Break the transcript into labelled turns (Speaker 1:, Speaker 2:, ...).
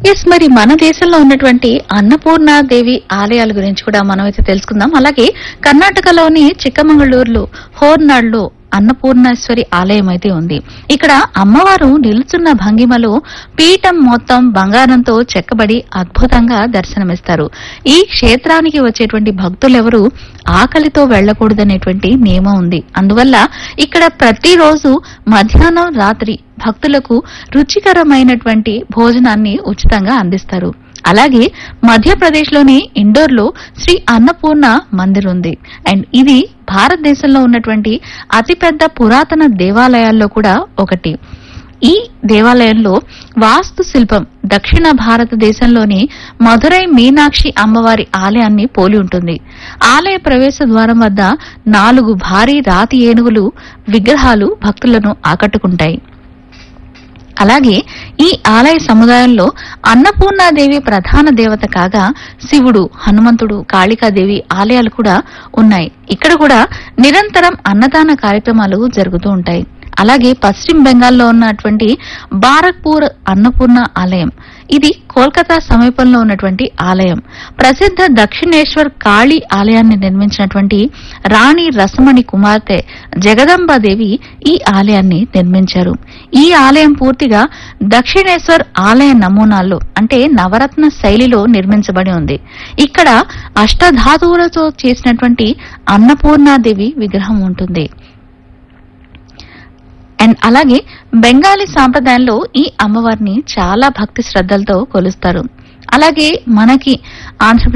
Speaker 1: yes మరి మన దేశంలో ఉన్నటువంటి అన్నపూర్ణాదేవి ఆలయాల గురించి కూడా మనం అయితే తెలుసుకుందాం అలాగే కర్ణాటకలోని చిక్కమంగళూరులో హోర్నాడ్లో అన్నపూర్ణేశ్వరి ఆలయం అయితే ఉంది ఇక్కడ అమ్మవారు నిలుచున్న భంగిమలో పీఠం మొత్తం బంగారంతో చెక్కబడి అద్భుతంగా దర్శనమిస్తారు ఈ క్షేత్రానికి వచ్చేటువంటి భక్తులెవరూ ఆకలితో వెళ్లకూడదనేటువంటి నియమం ఉంది అందువల్ల ఇక్కడ ప్రతిరోజు మధ్యాహ్నం రాత్రి భక్తులకు రుచికరమైనటువంటి భోజనాన్ని ఉచితంగా అందిస్తారు అలాగే మధ్యప్రదేశ్లోని ఇండోర్లో శ్రీ అన్నపూర్ణ మందిర్ ఉంది అండ్ ఇది భారతదేశంలో ఉన్నటువంటి అతిపెద్ద పురాతన దేవాలయాల్లో కూడా ఒకటి ఈ దేవాలయంలో వాస్తు శిల్పం దక్షిణ భారతదేశంలోని మధురై మీనాక్షి అమ్మవారి ఆలయాన్ని పోలి ఉంటుంది ఆలయ ప్రవేశ ద్వారం వద్ద నాలుగు భారీ రాతి ఏనుగులు విగ్రహాలు భక్తులను ఆకట్టుకుంటాయి అలాగే ఈ ఆలయ సముదాయంలో అన్నపూర్ణాదేవి ప్రధాన దేవత కాగా శివుడు హనుమంతుడు కాళికాదేవి ఆలయాలు కూడా ఉన్నాయి ఇక్కడ కూడా నిరంతరం అన్నదాన కార్యక్రమాలు జరుగుతూ ఉంటాయి అలాగే పశ్చిమ బెంగాల్లో ఉన్నటువంటి బారక్పూర్ అన్నపూర్ణ ఆలయం ఇది కోల్కతా సమీపంలో ఉన్నటువంటి ఆలయం ప్రసిద్ధ దక్షిణేశ్వర్ కాళీ ఆలయాన్ని నిర్మించినటువంటి రాణి రసమణి కుమార్తె జగదంబాదేవి ఈ ఆలయాన్ని నిర్మించారు ఈ ఆలయం పూర్తిగా దక్షిణేశ్వర్ ఆలయ నమూనాల్లో అంటే నవరత్న శైలిలో నిర్మించబడి ఉంది ఇక్కడ అష్టధాతువులతో చేసినటువంటి అన్నపూర్ణాదేవి విగ్రహం ఉంటుంది అండ్ అలాగే బెంగాలీ సాంప్రదాయంలో ఈ అమ్మవారిని చాలా భక్తి శ్రద్ధలతో కొలుస్తారు అలాగే మనకి ఆంధ్రప్రదేశ్